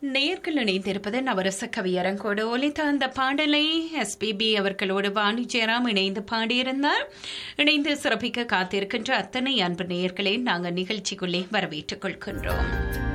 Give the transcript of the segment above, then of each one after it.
நேர்கள் இணைந்திருப்பது நவரச கவியரங்கோடு ஒலித்த அந்த பாடலை எஸ்பிபி அவர்களோடு வாணி ஜெயராம் இணைந்து பாடியிருந்தார் இணைந்து சிறப்பிக்க காத்திருக்கின்ற அத்தனை அன்பு நேயர்களை நாங்கள் நிகழ்ச்சிக்குள்ளே வரவேற்றுக் கொள்கின்றோம்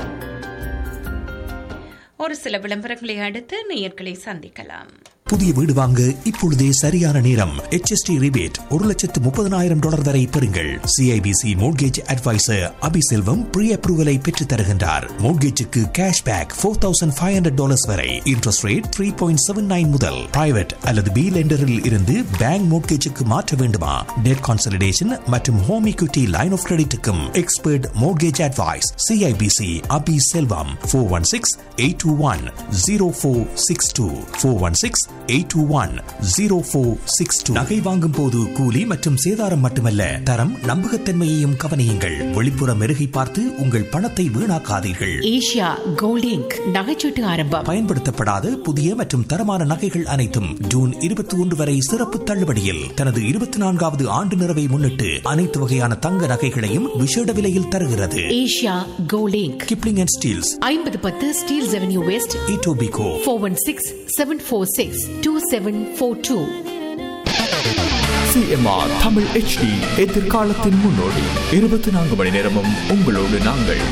ஒரு சில விளம்பரங்களை அடுத்து நேயர்களை சந்திக்கலாம் புதிய வீடு வாங்க இப்பொழுதே சரியான நேரம் HST ரிபேட் ஒரு லட்சத்து முப்பதனாயிரம் டாலர் வரை பெறுங்கள் CIBC mortgage advisor Abi Selvam pre அப்ரூவலை பெற்றுத் தருகின்றார் மோட்கேஜுக்கு cash back four thousand five hundred dollars வரை interest rate three point seven nine முதல் பிரைவேட் அல்லது பி லெண்டரில் இருந்து பேங்க் மோட்கேஜுக்கு மாற்ற வேண்டுமா டெட் கான்சலிடேஷன் மற்றும் ஹோம் equity லைன் ஆஃப் கிரெடிட்டுக்கும் expert mortgage advice CIBC Abi Selvam four one six eight two one zero four six two four one six eight two one zero four six two நகை வாங்கும் போது கூலி மற்றும் சேதாரம் மட்டுமல்ல தரம் நம்பகத்தன்மையையும் கவனியுங்கள் வெளிப்புற மெருகை பார்த்து உங்கள் பணத்தை வீணாக்காதீர்கள் ஏஷியா கோல்ட் இங்க் நகைச்சீட்டு ஆரம்பம் பயன்படுத்தப்படாத புதிய மற்றும் தரமான நகைகள் அனைத்தும் ஜூன் இருபத்தி ஒன்று வரை சிறப்பு தள்ளுபடியில் தனது இருபத்தி நான்காவது ஆண்டு நிறைவை முன்னிட்டு அனைத்து வகையான தங்க நகைகளையும் விசேட விலையில் தருகிறது Asia gold inc Kipling and Steeles ஐம்பது பத்து Steeles avenue west Etobicoke four one six seven four six two seven four two CMR Tamil HD எதிர்காலத்தின் முன்னோடி இருபத்தி நான்கு மணி நேரமும் உங்களோடு நாங்கள்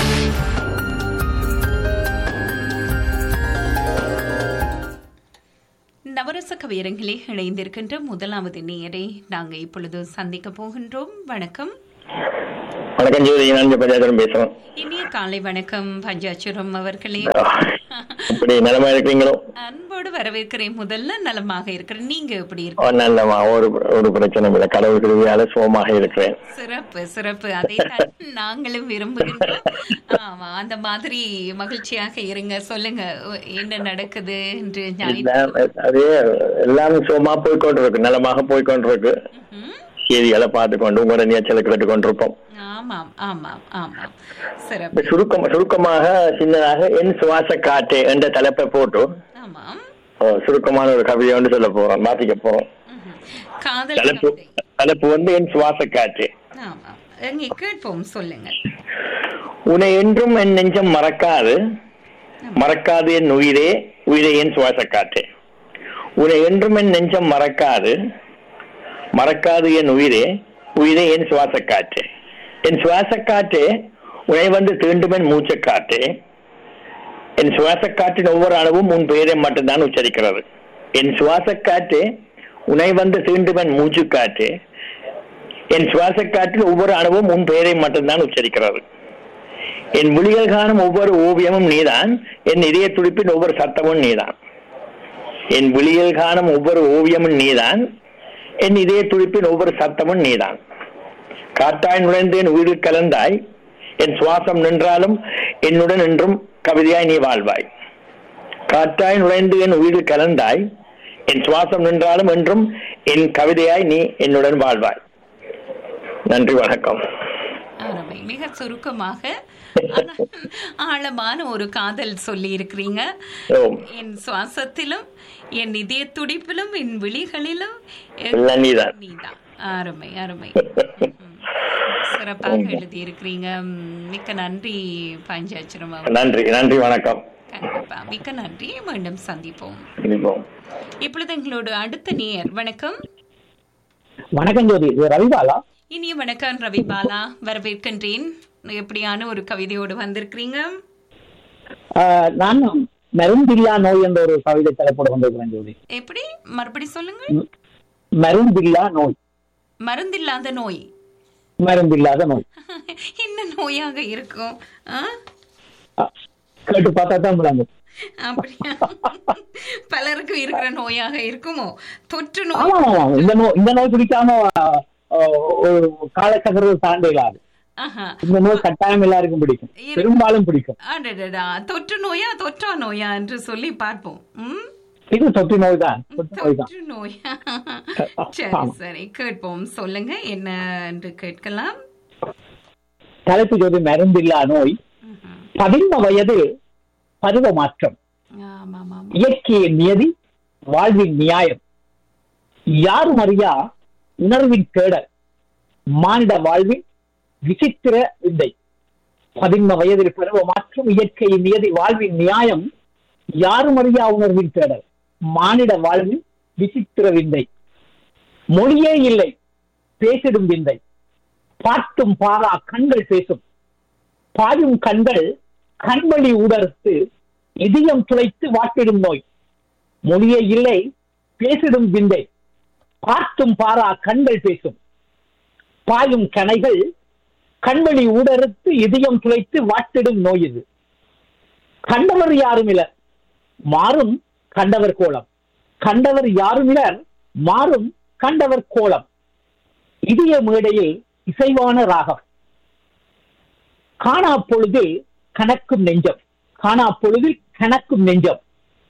நவரச கவியரங்கிலே இணைந்திருக்கின்ற முதலாவது நேயரை நாங்கள் இப்பொழுது சந்திக்க போகின்றோம் வணக்கம் வணக்கம் ஜோதி நான் பஞ்சாயத்து பேசுறேன் இனிய காலை வணக்கம் பஞ்சாச்சுரம் அவர்களே இப்படி நலமா இருக்கீங்களோ அன்போடு வரவேற்கிறேன் முதல்ல நலமாக இருக்கிறேன் நீங்க எப்படி ஓ, இருக்க நல்லமா ஒரு ஒரு பிரச்சனை இல்லை கடவுள் கிருவியால சுகமாக இருக்கிறேன் சிறப்பு சிறப்பு அதை தான் நாங்களும் விரும்புகின்றோம் ஆமா அந்த மாதிரி மகிழ்ச்சியாக இருங்க சொல்லுங்க என்ன நடக்குது என்று ஞாயிற்று எல்லாம் அதே எல்லாமே சுகமா போய்கொண்டிருக்கு நலமாக போய்கொண்டிருக்கு ம்ஹும். செய்திகளை பார்த்து கொண்டு உங்களோட நீச்சலை கேட்டு கொண்டிருப்போம் ஆமாம் ஆமாம் ஆமாம் சிறப்பு இப்ப சுருக்கம் சுருக்கமாக சின்னதாக என் சுவாச காற்று என்ற தலைப்பை போட்டு ஆமாம் ஓ, சுருக்கமான ஒரு கவிதை ஒன்று சொல்ல போறோம் வாசிக்க போறோம் ம்ஹும். காதல் தலைப்பு கவிதை தலைப்பு வந்து என் சுவாச காற்று ஆமாம் எங்கே கேட்போம் சொல்லுங்க உன்னை என்றும் என் நெஞ்சம் மறக்காது மறக்காது என் உயிரே உயிரே என் சுவாச காற்று உன்னை என்றும் என் நெஞ்சம் மறக்காது மறக்காது என் உயிரே உயிரே என் சுவாச காற்று என் சுவாச காற்று உன்னை வந்து தீண்டும் என் மூச்ச காற்று என் சுவாச காற்றின் ஒவ்வொரு அணுவும் உன் பெயரை மட்டும்தான் உச்சரிக்கிறது என் சுவாச காற்று உன்னை வந்து தீண்டும் என் மூச்சு காற்று என் சுவாச காற்றில் ஒவ்வொரு அணுவும் உன் பெயரை மட்டும்தான் உச்சரிக்கிறது என் மொழிகள் காணும் ஒவ்வொரு ஓவியமும் நீதான் என் இதய துடிப்பின் ஒவ்வொரு சத்தமும் நீதான் என் விழிகள் காணும் ஒவ்வொரு ஓவியமும் நீதான் என் இதய துடிப்பின் ஒவ்வொரு சத்தமும் நீதான் காட்டாய் நுழைந்து என் உயிரில் கலந்தாய் என் சுவாசம் நின்றாலும் என்னுடன் என்றும் கவிதையாய் நீ வாழ்வாய் காற்றாய் நுழைந்து என் உயிரில் கலந்தாய் என் சுவாசம் நின்றாலும் என்றும் என் கவிதையாய் நீ என்னுடன் வாழ்வாய் நன்றி வணக்கம் அருமை மிக சுருக்கமாக ஆனா, ஆழமான ஒரு காதல் சொல்லி இருக்கிறீங்க ஓம். என் சுவாசத்திலும் என் இதய துடிப்பிலும் என் விழிகளிலும் என் எல்லாம் நீதான். நீதான் அருமை அருமை ம். சிறப்பாக எழுதியிருக்கிறீங்க ம், மிக்க நன்றி பஞ்சாட்சரம் அவர். நன்றி நன்றி வணக்கம் கண்டிப்பா மிக்க நன்றி மீண்டும் சந்திப்போம் இனிப்போம் இப்பொழுது எங்களோட அடுத்த நேயர் வணக்கம் வணக்கம் ஜோதி இது ரவிபாலா இனிய வணக்கம் ரவி பாலா வரவேற்கின்றேன் எப்படியான ஒரு கவிதையோடு வந்திருக்கிறீங்க ஆஹ் நான் மெருந்தில்லா நோய் என்ற ஒரு கவிதை தலைப்போடு வந்திருக்கிறேன் ஜோதி எப்படி மறுபடி சொல்லுங்க மெருந்தில்லா நோய் மருந்தில்லாத நோய் மருந்தில்லாத நோய் என்ன நோயாக இருக்கும் ஆ? ஆஹ் கேட்டு பார்த்தா தான் விளங்கும் அப்படியா பலருக்கு இருக்கிற நோயாக இருக்குமோ தொற்று நோய் ஆமா ஆமா ஆமா. இந்த நோய் இந்த நோய் பிடிக்காம ஆஹ், ஆஹ், ஒரு காலச்சக்கர தாண்ட இல்லாது ஆஹா. இந்த நோய் கட்டாயம் எல்லாருக்கும் பிடிக்கும் பெரும்பாலும் பிடிக்கும் அடடடா தொற்று நோயா தொற்றா நோயா என்று சொல்லி பார்ப்போம் ம்? இது தொற்று நோய் தான் தொற்று நோய் தான் தொற்று நோயா சரி ஆமா. சரி கேட்போம் சொல்லுங்க என்ன என்று கேட்கலாம் தலைப்பு ஜோதி மருந்தில்லா நோய் ம்ஹும். பதின்ம வயது பருவ மாற்றம் ஆமாம் ஆமாம் இயற்கையின் நியதி வாழ்வின் நியாயம் யாரும் அறியா உணர்வின் தேடல் மானிட வாழ்வின் விசித்திர விந்தை பதின்ம வயதில் பருவ மாற்றம் இயற்கை நியதி வாழ்வின் நியாயம் யாரும் அறியா உணர்வின் தேடல் மானிட வாழ்வின் விசித்திர விந்தை மொழியே இல்லை பேசிடும் விந்தை பார்த்தும் பாரா கண்கள் பேசும் பாயும் கண்கள் கண்வழி உடர்த்து இதயம் துளைத்து வாட்டிடும் நோய் மொழியே இல்லை பேசிடும் விந்தை பார்த்தும் பாரா கண்கள் பேசும் பாயும் கணைகள் கண்வழி ஊடறுத்து இதயம் துளைத்து வாட்டிடும் நோய் இது கண்டவர் யாரும் இலர் மாறும் கண்டவர் கோலம் கண்டவர் யாரும் இலர் மாறும் கண்டவர் கோலம் இதய மேடையில் இசைவான ராகம் காணா பொழுதில் கணக்கும் நெஞ்சம் காணா பொழுதில் கணக்கும் நெஞ்சம்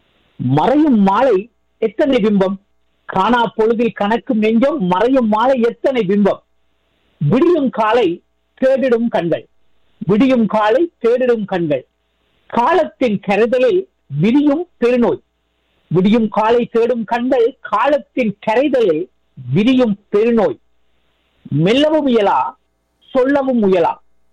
மறையும் மாலை எத்தனை பிம்பம் காணா பொழுதில் கணக்கும் நெஞ்சம் மறையும் மாலை எத்தனை பிம்பம் விடியும் காலை தேடிடும் கண்கள் விடியும் காலை தேடிடும் கண்கள் காலத்தின் கரைதலில் விரியும் பெருநோய் விடியும் காலை தேடும் கண்கள் காலத்தின் கரைதலில் விரியும் பெருநோய் மெல்லவும் இயலா சொல்லவும் முயலா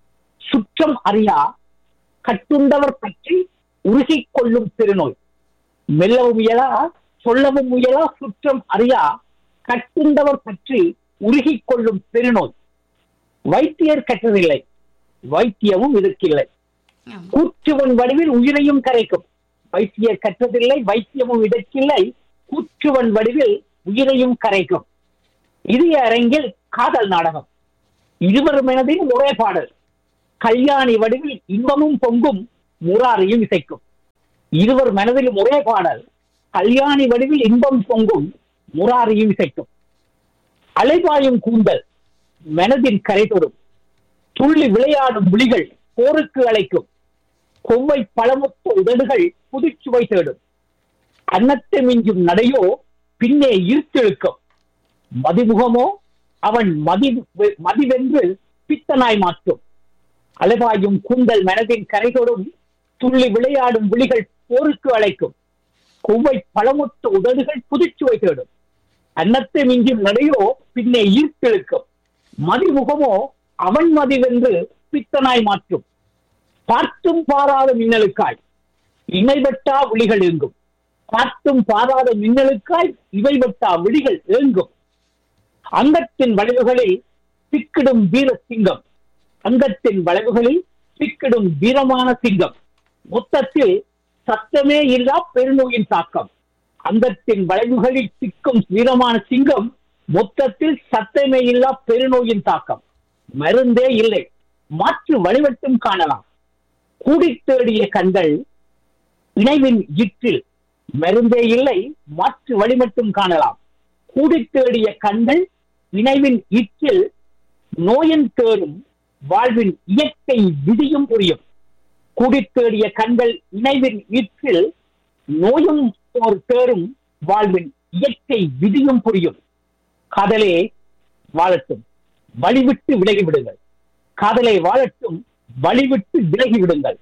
சுற்றம் அறியா கட்டுண்டவர் பற்றி உருகிக் கொள்ளும் பெருநோய் மெல்லவும் இயலா சொல்லவும் முயலா சுற்றம் அறியா கட்டுண்டவர் பற்றி உருகிக் கொள்ளும் பெருநோய் வைத்தியர் கற்றதில்லை வைத்தியமும் இதற்கில்லை கூற்றுவன் வடிவில் உயிரையும் கரைக்கும் வைத்தியர் கற்றதில்லை வைத்தியமும் இதற்கில்லை கூற்றுவன் வடிவில் உயிரையும் கரைக்கும் இதய அரங்கில் காதல் நாடகம் இருவர் மனதில் ஒரே பாடல் கல்யாணி வடிவில் இன்பமும் பொங்கும் முராரியும் இசைக்கும் இருவர் மனதிலும் ஒரே பாடல் கல்யாணி வடிவில் இன்பம் பொங்கும் முராரியும் இசைக்கும் அலைபாயும் கூந்தல் மனதின் கரை தொடும் துள்ளி விளையாடும் விழிகள் போருக்கு அழைக்கும் கொவ்வை பழமுத்த உதடுகள் புதுச்சுவை தேடும் அன்னத்தை மிஞ்சும் நடையோ பின்னே ஈர்த்தெழுக்கும் மதிமுகமோ அவன் மதி மதிவென்று பித்தனாய் மாற்றும் அலைபாயும் கூந்தல் மனதின் கரை தொடும் துள்ளி விளையாடும் விழிகள் போருக்கு அழைக்கும் கொவ்வை பழமுத்த உதடுகள் புதுச்சுவை தேடும் அன்னத்தை மிஞ்சும் நடையோ பின்னே ஈர்த்தெழுக்கும் மதிமுகமோ அவன் மதிவென்று பித்தனாய் மாற்றும் பார்த்தும் பாராத மின்னலுக்காய் இமைவட்டா விழிகள் ஏங்கும் பார்த்தும் பாராத மின்னலுக்காய் இவைவட்டா விழிகள் ஏங்கும் அங்கத்தின் வளைவுகளில் சிக்கிடும் வீர சிங்கம் அங்கத்தின் வளைவுகளில் சிக்கிடும் வீரமான சிங்கம் மொத்தத்தில் சத்தமே இல்லா பெருநோயின் தாக்கம் அங்கத்தின் வளைவுகளில் சிக்கும் வீரமான சிங்கம் மொத்தத்தில் சத்தமே இல்லா பெருநோயின் தாக்கம் மருந்தே இல்லை மாற்று வழிவட்டும் காணலாம் கூடி தேடிய கண்கள் இணைவின் இற்றில் மருந்தே இல்லை மாற்று வழி மட்டும் காணலாம் கூடி தேடிய கண்கள் இணைவின் இற்றில் நோயின் தேடும் வாழ்வின் இயற்கை விதியும் புரியும் கூடி தேடிய கண்கள் இணைவின் இற்றில் நோயும் ஒரு தேரும் வாழ்வின் இயற்கை விதியும் புரியும் காதலே வாழட்டும் வழிவிட்டு விலகி விடுங்கள் காதலை வாழட்டும் வழிவிட்டு விலகி விடுங்கள்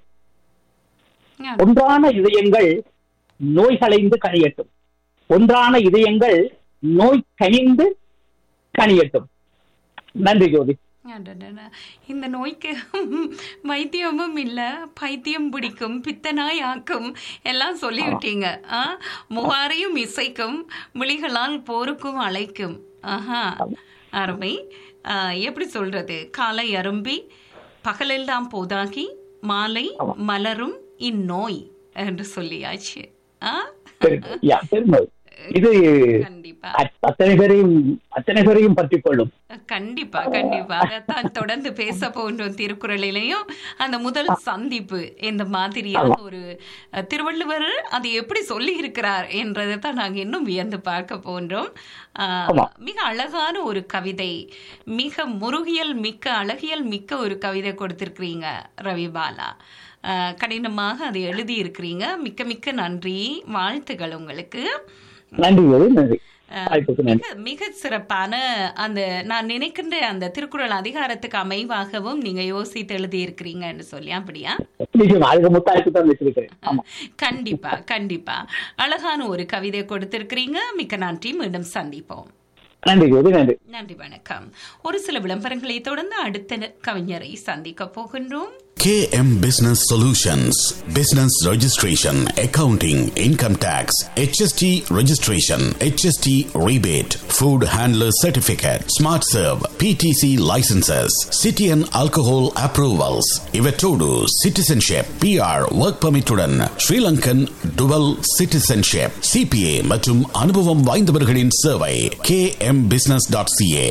ஒன்றான இதயங்கள் நோய் களைந்து கனியட்டும் ஒன்றான இதயங்கள் நோய் கனிந்து கனியட்டும் நன்றி ஜோதி அடடடா. இந்த நோய்க்கு வைத்தியமும் இல்ல பைத்தியம் பிடிக்கும் பித்தனாய் ஆக்கும் எல்லாம் சொல்லிவிட்டீங்க ஆ முகாரையும் இசைக்கும் விழிகளால் போருக்கும் அழைக்கும் ஆஹா அருமை ஆ, எப்படி சொல்றது காலை அரும்பி பகலெல்லாம் போதாகி மாலை மலரும் இந்நோய் என்று சொல்லியாச்சு ஆ பெரு- யா, பெருநோய் இது கண்டிப்பா அத்- அத்தனை பேரையும் அத்தனை பேரையும் பற்றி கொள்ளும் கண்டிப்பா கண்டிப்பா அதைத்தான் தொடர்ந்து பேச போன்றோம் திருக்குறளிலையும் அந்த முதல் சந்திப்பு இந்த மாதிரியான ஒரு அஹ், திருவள்ளுவர் அதை எப்படி சொல்லி இருக்கிறார் என்றதை தான் நாங்க இன்னும் வியந்து பார்க்க போன்றோம் ஆஹ், ஆமா. மிக அழகான ஒரு கவிதை மிக முருகியல் மிக்க அழகியல் மிக்க ஒரு கவிதை கொடுத்திருக்கிறீங்க ரவிபாலா ஆஹ், கடினமாக அதை எழுதி இருக்கிறீங்க மிக்க மிக்க நன்றி வாழ்த்துக்கள் உங்களுக்கு நன்றி ஜோதி நன்றி வாய்ப்புக்கு நன்றி மிக மிக சிறப்பான அந்த நான் நினைக்கின்ற அந்த திருக்குறள் அதிகாரத்துக்கு அமைவாகவும் நீங்க யோசித்து எழுதி இருக்கிறீங்கன்னு சொல்லி அப்படியா நிச்சயமா அதுக்கு முத்தாய்ப்பு தான் வச்சிருக்கிறேன் ஆமா கண்டிப்பா கண்டிப்பா அழகான ஒரு கவிதை கொடுத்திருக்கிறீங்க மிக்க நன்றி மீண்டும் சந்திப்போம் நன்றி ஜோதி நன்றி நன்றி வணக்கம் ஒரு சில விளம்பரங்களை தொடர்ந்து அடுத்த கவிஞரை சந்திக்க போகின்றோம் KM Business Solutions Business Registration, Accounting, Income Tax, HST Registration, HST Rebate, Food Handler Certificate, Smart Serve, PTC Licenses, City and Alcohol Approvals, Ivetodu Citizenship, PR Work Permit உடன் Sri Lankan Dual Citizenship, CPA மற்றும் அனுபவம் வாய்ந்தவர்களின் சேவை kmbusiness.ca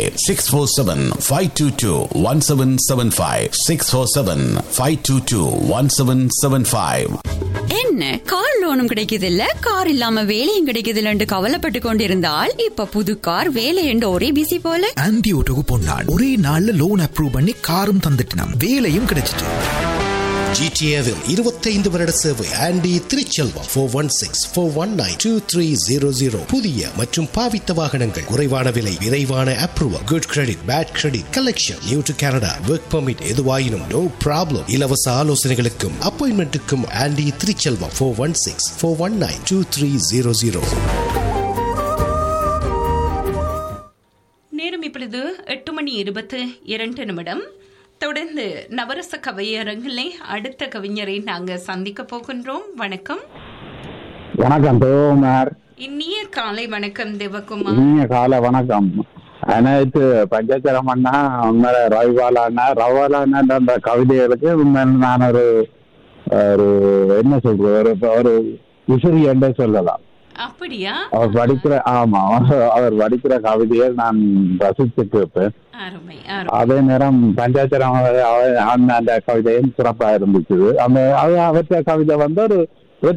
647-522-1775 647-522-1775 என்ன car லோனும் கிடைக்குது இல்ல car இல்லாம வேலையும் கிடைக்குது இல்லன்னு கவலைப்பட்டு கொண்டிருந்தால் இப்ப புது கார் வேலை என்று ஒரே பிசி போல ஆன்டி ஓட்டோக்கு பொன்னாள் ஒரே நாள்ல லோன் அப்ரூவ் பண்ணி காரும் தந்துட்டினாம் வேலையும் கிடைச்சிட்டு ஜிடிஏவில் இருபத்தைந்து வருட சேவை Andy Thiruchelvam four one six four one nine two three zero zero புதிய மற்றும் பாவித்த வாகனங்கள் குறைவான விலை விரைவான approval good credit bad credit collection new to Canada work permit எதுவாயினும் நோ ப்ராப்ளம் இலவச ஆலோசனைகளுக்கும் அப்பாயின்மெண்ட்டுக்கும் Andy Thiruchelvam four one six four one nine two three zero zero நேரம் இப்பொழுது எட்டு மணி இருபத்து இரண்டு நிமிடம் தொடர்ந்து நவரச கவியரங்கிலே அடுத்த கவிஞரை நாங்க சந்திக்க போகின்றோம் வணக்கம் வணக்கம் தேவகுமார் இனிய காலை வணக்கம் தேவகுமார் இனிய கால வணக்கம் அனைத்து பஞ்சச்சரம் அண்ணா உண்மையில ரவிபாலா அண்ணா ரவிபாலா அண்ணா அந்த கவிதைகளுக்கு உண்மையில நான் ஒரு ஒரு என்ன சொல்றது ஒரு ஒரு விசிறி என்றே சொல்லலாம் அப்படியா அவர் படிக்கிற ஆமா அவர் அவர் படிக்கிற கவிதையை நான் ரசித்து கேட்பேன் அருமை அதே நேரம் பஞ்சாச்சரம் அவர் அந்த அந்த கவிதையும் சிறப்பா இருந்துச்சு அந்த அது அவற்ற கவிதை வந்து ஒரு